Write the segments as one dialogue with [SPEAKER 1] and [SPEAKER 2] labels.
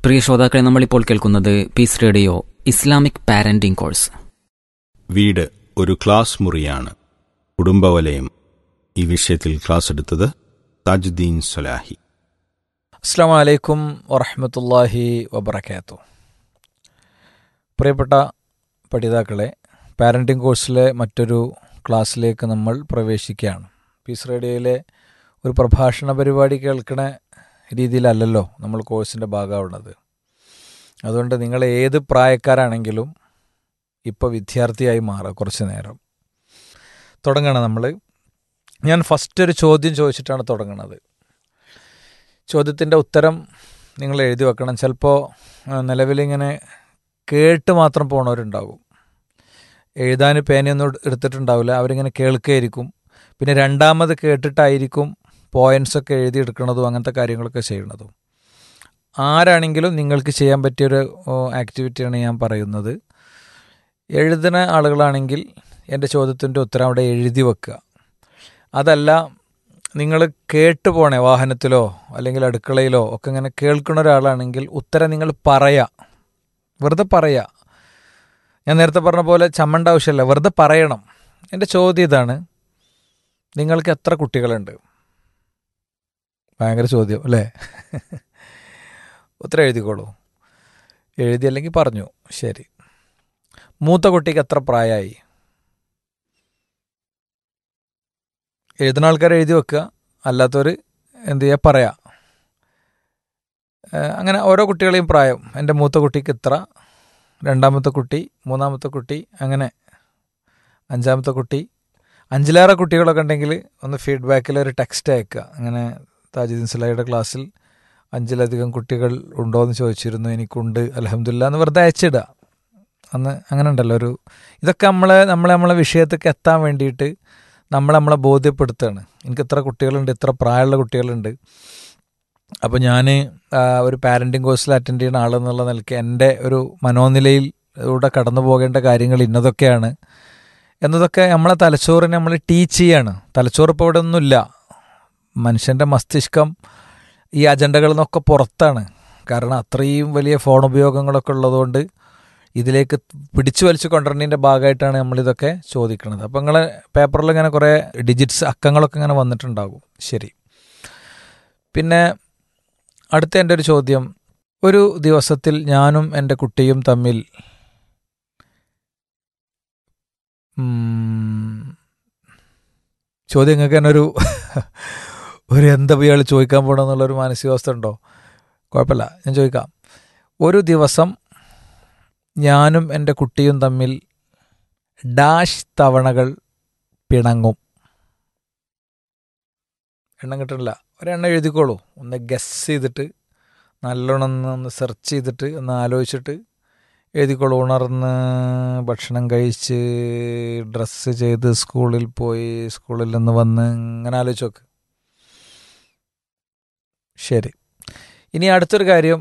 [SPEAKER 1] പ്രിയ ശ്രോതാക്കളെ നമ്മളിപ്പോൾ കേൾക്കുന്നത് peace radio Islamic parenting course
[SPEAKER 2] വീട് ഒരു ക്ലാസ് മുറിയാണ് കുടുംബവലയം ഈ വിഷയത്തിൽ ക്ലാസ് എടുത്തത് താജുദ്ദീൻ സലാഹി
[SPEAKER 3] അസ്സാം വലൈക്കും വറഹമത്തല്ലാഹി വബർക്കാത്തു പ്രിയപ്പെട്ട പഠിതാക്കളെ പാരൻറ്റിംഗ് കോഴ്സിലെ മറ്റൊരു ക്ലാസ്സിലേക്ക് നമ്മൾ പ്രവേശിക്കുകയാണ് പീസ് റേഡിയോയിലെ ഒരു പ്രഭാഷണ പരിപാടി കേൾക്കണ രീതിയിലല്ലല്ലോ നമ്മൾ കോഴ്സിൻ്റെ ഭാഗമാവുന്നത് അതുകൊണ്ട് നിങ്ങൾ ഏത് പ്രായക്കാരാണെങ്കിലും ഇപ്പോൾ വിദ്യാർത്ഥിയായി മാറുക കുറച്ച് നേരം തുടങ്ങണം നമ്മൾ ഞാൻ ഫസ്റ്റ് ഒരു ചോദ്യം ചോദിച്ചിട്ടാണ് തുടങ്ങുന്നത് ചോദ്യത്തിൻ്റെ ഉത്തരം നിങ്ങൾ എഴുതി വെക്കണം ചിലപ്പോൾ നിലവിലിങ്ങനെ കേട്ട് മാത്രം പോണവരുണ്ടാകും എഴുതാൻ പേനയൊന്നും എടുത്തിട്ടുണ്ടാവില്ല അവരിങ്ങനെ കേൾക്കുകയായിരിക്കും പിന്നെ രണ്ടാമത് കേട്ടിട്ടായിരിക്കും പോയിൻറ്സ് ഒക്കെ എഴുതിയെടുക്കണതും അങ്ങനത്തെ കാര്യങ്ങളൊക്കെ ചെയ്യണതും ആരാണെങ്കിലും നിങ്ങൾക്ക് ചെയ്യാൻ പറ്റിയൊരു ആക്ടിവിറ്റിയാണ് ഞാൻ പറയുന്നത് എഴുതുന്ന ആളുകളാണെങ്കിൽ എൻ്റെ ചോദ്യത്തിൻ്റെ ഉത്തരം അവിടെ എഴുതി വെക്കുക അതല്ല നിങ്ങൾ കേട്ട് പോണേ വാഹനത്തിലോ അല്ലെങ്കിൽ അടുക്കളയിലോ ഒക്കെ ഇങ്ങനെ കേൾക്കുന്ന ഒരാളാണെങ്കിൽ ഉത്തരം നിങ്ങൾ പറയാ വെറുതെ പറയാ ഞാൻ നേരത്തെ പറഞ്ഞ പോലെ ചമ്മണ്ട ആവശ്യമല്ല വെറുതെ പറയണം എൻ്റെ ചോദ്യം ഇതാണ് നിങ്ങൾക്ക് എത്ര കുട്ടികളുണ്ട് ഭയങ്കര ചോദ്യം അല്ലേ ഉത്തരം എഴുതിക്കോളൂ എഴുതി അല്ലെങ്കിൽ പറഞ്ഞു ശരി മൂത്ത കുട്ടിക്ക് എത്ര പ്രായമായി എഴുതുന്ന ആൾക്കാർ എഴുതി വെക്കുക അല്ലാത്തവർ എന്ത് ചെയ്യുക പറയാം അങ്ങനെ ഓരോ കുട്ടികളെയും പ്രായം എൻ്റെ മൂത്ത കുട്ടിക്ക് ഇത്ര രണ്ടാമത്തെ കുട്ടി മൂന്നാമത്തെ കുട്ടി അങ്ങനെ അഞ്ചാമത്തെ കുട്ടി അഞ്ചിലേറെ കുട്ടികളൊക്കെ ഉണ്ടെങ്കിൽ ഒന്ന് ഫീഡ്ബാക്കിൽ ഒരു ടെക്സ്റ്റ് അയക്കുക അങ്ങനെ താജുദ്ദീൻ സലാഹിയുടെ ക്ലാസ്സിൽ അഞ്ചിലധികം കുട്ടികൾ ഉണ്ടോ എന്ന് ചോദിച്ചിരുന്നു എനിക്കുണ്ട് അലഹമില്ല എന്ന് വെറുതെ അയച്ചിടുക അന്ന് അങ്ങനെ ഉണ്ടല്ലോ ഒരു ഇതൊക്കെ നമ്മളെ നമ്മളെ നമ്മളെ വിഷയത്തേക്ക് എത്താൻ വേണ്ടിയിട്ട് നമ്മൾ നമ്മളെ ബോധ്യപ്പെടുത്തുകയാണ് എനിക്ക് ഇത്ര കുട്ടികളുണ്ട് ഇത്ര പ്രായമുള്ള കുട്ടികളുണ്ട് അപ്പോൾ ഞാൻ ഒരു പാരൻറ്റിങ് കോഴ്സിൽ അറ്റൻഡ് ചെയ്യുന്ന ആളെന്നുള്ള നിലയ്ക്ക് എൻ്റെ ഒരു മനോനിലയിലൂടെ കടന്നു പോകേണ്ട കാര്യങ്ങൾ ഇന്നതൊക്കെയാണ് എന്നതൊക്കെ നമ്മളെ തലച്ചോറിനെ നമ്മൾ ടീച്ച് ചെയ്യാണ് തലച്ചോറ് ഇപ്പോൾ ഇവിടെ ഒന്നുമില്ല മനുഷ്യൻ്റെ മസ്തിഷ്കം ഈ അജണ്ടകളിൽ നിന്നൊക്കെ പുറത്താണ് കാരണം അത്രയും വലിയ ഫോൺ ഉപയോഗങ്ങളൊക്കെ ഉള്ളതുകൊണ്ട് ഇതിലേക്ക് പിടിച്ചു വലിച്ചു കൊണ്ടുവരുന്നതിൻ്റെ ഭാഗമായിട്ടാണ് നമ്മളിതൊക്കെ ചോദിക്കുന്നത് അപ്പോൾ നിങ്ങളെ പേപ്പറിൽ ഇങ്ങനെ കുറേ ഡിജിറ്റ്സ് അക്കങ്ങളൊക്കെ ഇങ്ങനെ വന്നിട്ടുണ്ടാകും ശരി പിന്നെ അടുത്ത എൻ്റെ ഒരു ചോദ്യം ഒരു ദിവസത്തിൽ ഞാനും എൻ്റെ കുട്ടിയും തമ്മിൽ ചോദ്യം നിങ്ങൾക്ക് തന്നെ ഒരു ഒരു എന്താ ഇയാൾ ചോദിക്കാൻ പോകണമെന്നുള്ളൊരു മാനസികാവസ്ഥ ഉണ്ടോ കുഴപ്പമില്ല ഞാൻ ചോദിക്കാം ഒരു ദിവസം ഞാനും എൻ്റെ കുട്ടിയും തമ്മിൽ ഡാഷ് തവണകൾ പിണങ്ങും എണ്ണം കിട്ടണില്ല ഒരെണ്ണം എഴുതിക്കോളൂ ഒന്ന് ഗസ് ചെയ്തിട്ട് നല്ലോണം ഒന്ന് ഒന്ന് സെർച്ച് ചെയ്തിട്ട് ഒന്ന് ആലോചിച്ചിട്ട് എഴുതിക്കോളൂ ഉണർന്ന് ഭക്ഷണം കഴിച്ച് ഡ്രസ്സ് ചെയ്ത് സ്കൂളിൽ പോയി സ്കൂളിൽ നിന്ന് വന്ന് ഇങ്ങനെ ആലോചിച്ച് നോക്ക് ശരി ഇനി അടുത്തൊരു കാര്യം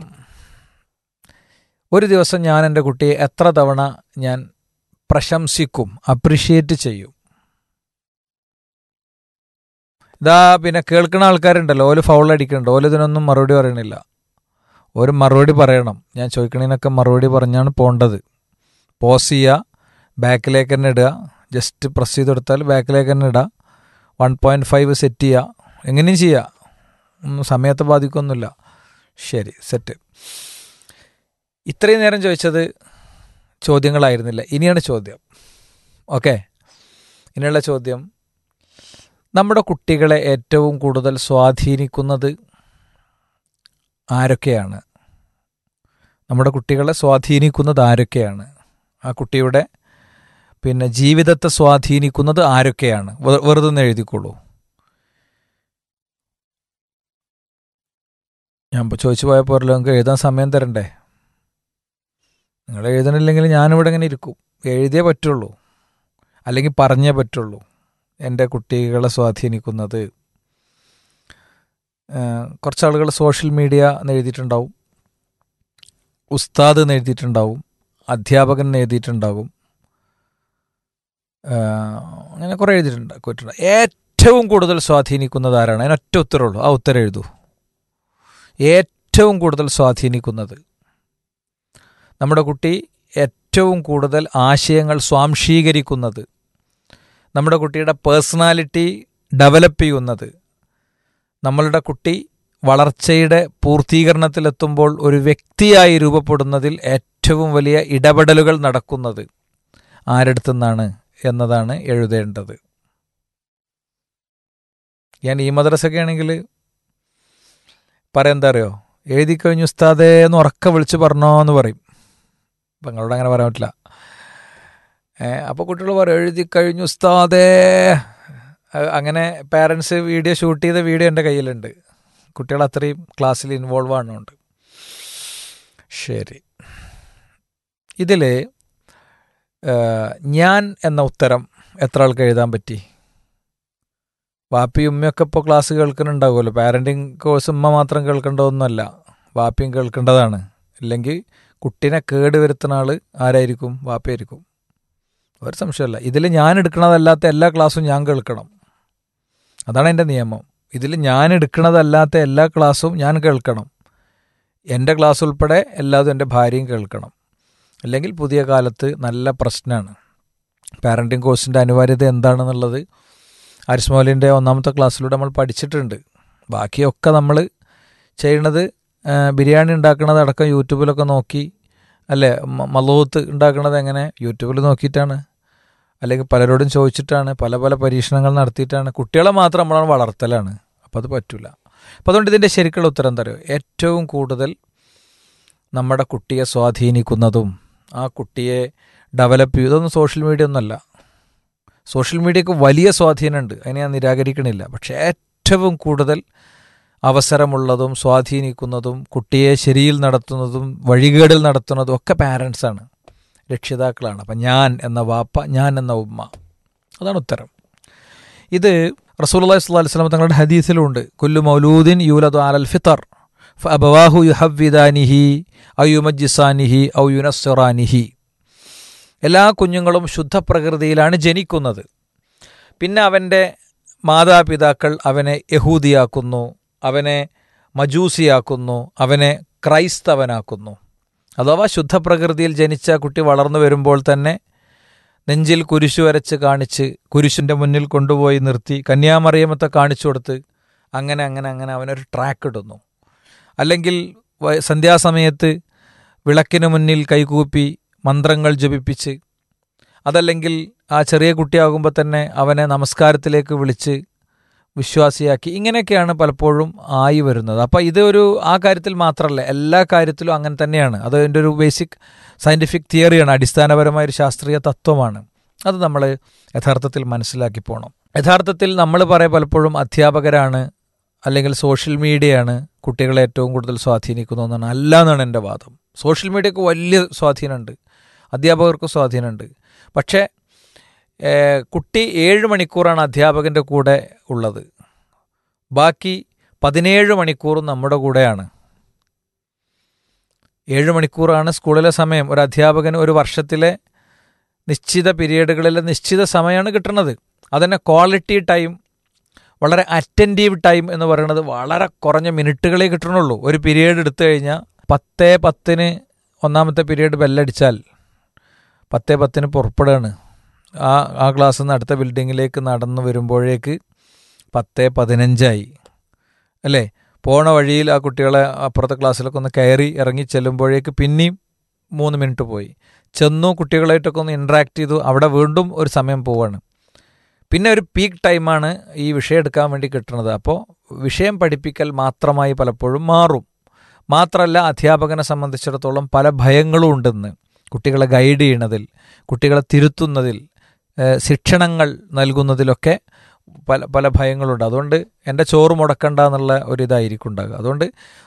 [SPEAKER 3] ഒരു ദിവസം ഞാൻ എൻ്റെ കുട്ടിയെ എത്ര തവണ ഞാൻ പ്രശംസിക്കും അപ്രിഷ്യേറ്റ് ചെയ്യും ഇതാ പിന്നെ കേൾക്കുന്ന ആൾക്കാരുണ്ടല്ലോ ഓല് ഫൗൾ അടിക്കുന്നുണ്ട് ഓല് ഇതിനൊന്നും മറുപടി പറയണില്ല ഒരു മറുപടി പറയണം ഞാൻ ചോദിക്കണതിനൊക്കെ മറുപടി പറഞ്ഞാണ് പോണ്ടത് പോസ് ചെയ്യുക ബാക്കിലേക്ക് തന്നെ ഇടുക ജസ്റ്റ് പ്രസ് ചെയ്ത് കൊടുത്താൽ ബാക്കിലേക്ക് തന്നെ ഇടുക വൺ പോയിൻറ്റ് ഫൈവ് സെറ്റ് ചെയ്യുക എങ്ങനെയും ചെയ്യുക ഒന്നും സമയത്തെ ബാധിക്കൊന്നുമില്ല ശരി സെറ്റ് ഇത്രയും നേരം ചോദിച്ചത് ചോദ്യങ്ങളായിരുന്നില്ല ഇനിയാണ് ചോദ്യം ഓക്കെ ഇനിയുള്ള ചോദ്യം നമ്മുടെ കുട്ടികളെ ഏറ്റവും കൂടുതൽ സ്വാധീനിക്കുന്നത് ആരൊക്കെയാണ് നമ്മുടെ കുട്ടികളെ സ്വാധീനിക്കുന്നത് ആരൊക്കെയാണ് ആ കുട്ടിയുടെ പിന്നെ ജീവിതത്തെ സ്വാധീനിക്കുന്നത് ആരൊക്കെയാണ് വെറുതെ ഒന്ന് എഴുതിക്കോളൂ ഞാൻ ചോദിച്ചു പോയപ്പോഴല്ലോ നിങ്ങൾക്ക് എഴുതാൻ സമയം തരണ്ടേ നിങ്ങൾ എഴുതണില്ലെങ്കിൽ ഞാനിവിടെ ഇങ്ങനെ ഇരിക്കും എഴുതിയേ പറ്റുള്ളൂ അല്ലെങ്കിൽ പറഞ്ഞേ പറ്റുള്ളൂ എൻ്റെ കുട്ടികളെ സ്വാധീനിക്കുന്നത് കുറച്ച് ആളുകൾ സോഷ്യൽ മീഡിയ എന്ന് എഴുതിയിട്ടുണ്ടാവും ഉസ്താദ് എന്ന് എഴുതിയിട്ടുണ്ടാവും അധ്യാപകൻ എന്ന് എഴുതിയിട്ടുണ്ടാകും അങ്ങനെ കുറേ എഴുതിയിട്ടുണ്ട് പോയിട്ടുണ്ട് ഏറ്റവും കൂടുതൽ സ്വാധീനിക്കുന്നത് ആരാണ് അതിനൊറ്റ ഉത്തരവുള്ളൂ ആ ഉത്തരം എഴുതൂ ഏറ്റവും കൂടുതൽ സ്വാധീനിക്കുന്നത് നമ്മുടെ കുട്ടി ഏറ്റവും കൂടുതൽ ആശയങ്ങൾ സ്വാംശീകരിക്കുന്നത് നമ്മുടെ കുട്ടിയുടെ പേഴ്സണാലിറ്റി ഡെവലപ്പ് ചെയ്യുന്നത് നമ്മളുടെ കുട്ടി വളർച്ചയുടെ പൂർത്തീകരണത്തിലെത്തുമ്പോൾ ഒരു വ്യക്തിയായി രൂപപ്പെടുന്നതിൽ ഏറ്റവും വലിയ ഇടപെടലുകൾ നടക്കുന്നത് ആരെടുത്തുനിന്നാണ് എന്നതാണ് എഴുതേണ്ടത് ഞാൻ ഈ മദ്രസൊക്കെ ആണെങ്കിൽ പറയാൻ എന്താ അറിയോ എഴുതി കഴിഞ്ഞു ഉസ്താദേ എന്ന് ഉറക്കെ വിളിച്ച് പറഞ്ഞോ എന്ന് പറയും അപ്പം നിങ്ങളോട് അങ്ങനെ പറയാൻ പറ്റില്ല അപ്പോൾ കുട്ടികൾ പറയും എഴുതി കഴിഞ്ഞു ഉസ്താദേ അഹ് അങ്ങനെ പാരൻസ് വീഡിയോ ഷൂട്ട് ചെയ്ത വീഡിയോ എൻ്റെ കയ്യിലുണ്ട് കുട്ടികൾ അത്രയും ക്ലാസ്സിൽ ഇൻവോൾവ് ആണുണ്ട് ശരി ഇതിൽ ഞാൻ എന്ന ഉത്തരം എത്ര ആൾക്ക് എഴുതാൻ പറ്റി വാപ്പിയും ഉമ്മയൊക്കെ ഇപ്പോൾ ക്ലാസ് കേൾക്കുന്നുണ്ടാവുമല്ലോ പാരൻറ്റിങ് കോഴ്സ് ഉമ്മ മാത്രം കേൾക്കേണ്ടതൊന്നുമല്ല വാപ്പിയും കേൾക്കേണ്ടതാണ് ഇല്ലെങ്കിൽ കുട്ടീനെ കേട് വരുത്തുന്ന ആൾ ആരായിരിക്കും വാപ്പയായിരിക്കും ഒരു സംശയമല്ല ഇതിൽ ഞാൻ എടുക്കണതല്ലാത്ത എല്ലാ ക്ലാസ്സും ഞാൻ കേൾക്കണം അതാണ് എൻ്റെ നിയമം ഇതിൽ ഞാൻ എടുക്കണതല്ലാത്ത എല്ലാ ക്ലാസ്സും ഞാൻ കേൾക്കണം എൻ്റെ ക്ലാസ് ഉൾപ്പെടെ എല്ലാതും എൻ്റെ ഭാര്യയും കേൾക്കണം അല്ലെങ്കിൽ പുതിയ കാലത്ത് നല്ല പ്രശ്നമാണ് പാരൻറ്റിങ് കോഴ്സിൻ്റെ അനിവാര്യത എന്താണെന്നുള്ളത് ആരിസ് മൗലിൻ്റെ ഒന്നാമത്തെ ക്ലാസ്സിലൂടെ നമ്മൾ പഠിച്ചിട്ടുണ്ട് ബാക്കിയൊക്കെ നമ്മൾ ചെയ്യണത് ആ, ബിരിയാണി ഉണ്ടാക്കുന്നത് അടക്കം യൂട്യൂബിലൊക്കെ നോക്കി അല്ലേ മ- മലൂത്ത് ഉണ്ടാക്കുന്നത് എങ്ങനെ യൂട്യൂബിൽ നോക്കിയിട്ടാണ് അല്ലെങ്കിൽ പലരോടും ചോദിച്ചിട്ടാണ് പല പല പരീക്ഷണങ്ങൾ നടത്തിയിട്ടാണ് കുട്ടികളെ മാത്രം നമ്മളാണ് വളർത്തലാണ് അപ്പോൾ അത് പറ്റില്ല അപ്പോൾ അതുകൊണ്ട് ഇതിൻ്റെ ശരിക്കുള്ള ഉത്തരം എന്താ പറയുക ഏറ്റവും കൂടുതൽ നമ്മുടെ കുട്ടിയെ സ്വാധീനിക്കുന്നതും ആ കുട്ടിയെ ഡെവലപ്പ് ചെയ്യും ഇതൊന്നും സോഷ്യൽ മീഡിയ ഒന്നുമല്ല സോഷ്യൽ മീഡിയക്ക് വലിയ സ്വാധീനമുണ്ട് അതിനെ ഞാൻ നിരാകരിക്കണില്ല പക്ഷേ ഏറ്റവും കൂടുതൽ അവസരമുള്ളതും സ്വാധീനിക്കുന്നതും കുട്ടിയെ ശരിയിൽ നടത്തുന്നതും വഴികേടിൽ നടത്തുന്നതും ഒക്കെ പാരൻസാണ് രക്ഷിതാക്കളാണ് അപ്പം ഞാൻ എന്ന വാപ്പ ഞാൻ എന്ന ഉമ്മ അതാണ് ഉത്തരം ഇത് റസൂലുള്ളാഹി സ്വല്ലല്ലാഹി അലൈഹി വസല്ലം തങ്ങളുടെ ഹദീസിലുണ്ട് കുല്ലു മൗലൂദിൻ യൂലദു അലൽ ഫിത്തർ ഫഅബവാഹു യുഹവ്വിദാനിഹി ഔ യുമജ്ജിസാനിഹി ഔ യുനസ്സിറാനിഹി എല്ലാ കുഞ്ഞുങ്ങളും ശുദ്ധ പ്രകൃതിയിലാണ് ജനിക്കുന്നത് പിന്നെ അവൻ്റെ മാതാപിതാക്കൾ അവനെ യഹൂദിയാക്കുന്നു അവനെ മജൂസിയാക്കുന്നു അവനെ ക്രൈസ്തവനാക്കുന്നു അഥവാ ശുദ്ധ പ്രകൃതിയിൽ ജനിച്ച കുട്ടി വളർന്നു വരുമ്പോൾ തന്നെ നെഞ്ചിൽ കുരിശു വരച്ച് കാണിച്ച് കുരിശിൻ്റെ മുന്നിൽ കൊണ്ടുപോയി നിർത്തി കന്യാമറിയമത്തെ കാണിച്ചു കൊടുത്ത് അങ്ങനെ അങ്ങനെ അങ്ങനെ അവനൊരു ട്രാക്ക് ഇടുന്നു അല്ലെങ്കിൽ വ- സന്ധ്യാസമയത്ത് വിളക്കിന് മുന്നിൽ കൈകൂപ്പി മന്ത്രങ്ങൾ ജപിപ്പിച്ച് അതല്ലെങ്കിൽ ആ ചെറിയ കുട്ടിയാകുമ്പോൾ തന്നെ അവനെ നമസ്കാരത്തിലേക്ക് വിളിച്ച് വിശ്വാസിയാക്കി ഇങ്ങനെയൊക്കെയാണ് പലപ്പോഴും ആയി വരുന്നത് അപ്പോൾ ഇത് ഒരു ആ കാര്യത്തിൽ മാത്രമല്ല എല്ലാ കാര്യത്തിലും അങ്ങനെ തന്നെയാണ് അത് അതിൻ്റെ ഒരു ബേസിക് സയൻറ്റിഫിക് തിയറിയാണ് അടിസ്ഥാനപരമായ ഒരു ശാസ്ത്രീയ തത്വമാണ് അത് നമ്മൾ യഥാർത്ഥത്തിൽ മനസ്സിലാക്കി പോകണം യഥാർത്ഥത്തിൽ നമ്മൾ പറയാം പലപ്പോഴും അധ്യാപകരാണ് അല്ലെങ്കിൽ സോഷ്യൽ മീഡിയയാണ് കുട്ടികളെ ഏറ്റവും കൂടുതൽ സ്വാധീനിക്കുന്നതെന്നാണ് അല്ല എന്നാണ് എൻ്റെ വാദം സോഷ്യൽ മീഡിയക്ക് വലിയ സ്വാധീനമുണ്ട് അധ്യാപകർക്ക് സ്വാധീനമുണ്ട് പക്ഷേ ഏഹ്, കുട്ടി ഏഴ് മണിക്കൂറാണ് അധ്യാപകൻ്റെ കൂടെ ഉള്ളത് ബാക്കി പതിനേഴ് മണിക്കൂറും നമ്മുടെ കൂടെയാണ് ഏഴ് മണിക്കൂറാണ് സ്കൂളിലെ സമയം ഒരു അധ്യാപകന് ഒരു വർഷത്തിലെ നിശ്ചിത പീരീഡുകളിലെ നിശ്ചിത സമയമാണ് കിട്ടുന്നത് അതന്നെ ക്വാളിറ്റി ടൈം വളരെ അറ്റൻറ്റീവ് ടൈം എന്ന് പറയുന്നത് വളരെ കുറഞ്ഞ മിനിറ്റുകളെ കിട്ടണുള്ളൂ ഒരു പീരീഡ് എടുത്തു കഴിഞ്ഞാൽ പത്തേ പത്തിന് ഒന്നാമത്തെ പീരീഡ് ബെല്ലടിച്ചാൽ പത്തേ പത്തിന് പുറപ്പെടുകയാണ് ആ ആ ക്ലാസ്സിൽ നിന്ന് അടുത്ത ബിൽഡിങ്ങിലേക്ക് നടന്നു വരുമ്പോഴേക്ക് പത്തേ പതിനഞ്ചായി അല്ലേ പോണ വഴിയിൽ ആ കുട്ടികളെ അപ്പുറത്തെ ക്ലാസ്സിലൊക്കെ ഒന്ന് കയറി ഇറങ്ങി ചെല്ലുമ്പോഴേക്ക് പിന്നെയും മൂന്ന് മിനിറ്റ് പോയി ചെന്നു കുട്ടികളായിട്ടൊക്കെ ഒന്ന് ഇൻട്രാക്ട് ചെയ്തു അവിടെ വീണ്ടും ഒരു സമയം പോവാണ് പിന്നെ ഒരു പീക്ക് ടൈമാണ് ഈ വിഷയം എടുക്കാൻ വേണ്ടി കിട്ടുന്നത് അപ്പോൾ വിഷയം പഠിപ്പിക്കൽ മാത്രമായി പലപ്പോഴും മാറും മാത്രമല്ല അധ്യാപകനെ സംബന്ധിച്ചിടത്തോളം പല ഭയങ്ങളും ഉണ്ടെന്ന് കുട്ടികളെ ഗൈഡ് ചെയ്യണതിൽ കുട്ടികളെ തിരുത്തുന്നതിൽ ഏഹ് ശിക്ഷണങ്ങൾ നൽകുന്നതിലൊക്കെ പല പല ഭയങ്ങളുണ്ട് അതുകൊണ്ട് എൻ്റെ ചോറ് മുടക്കണ്ട എന്നുള്ള ഒരു ഇതായിരിക്കും ഉണ്ടാകുക അതുകൊണ്ട്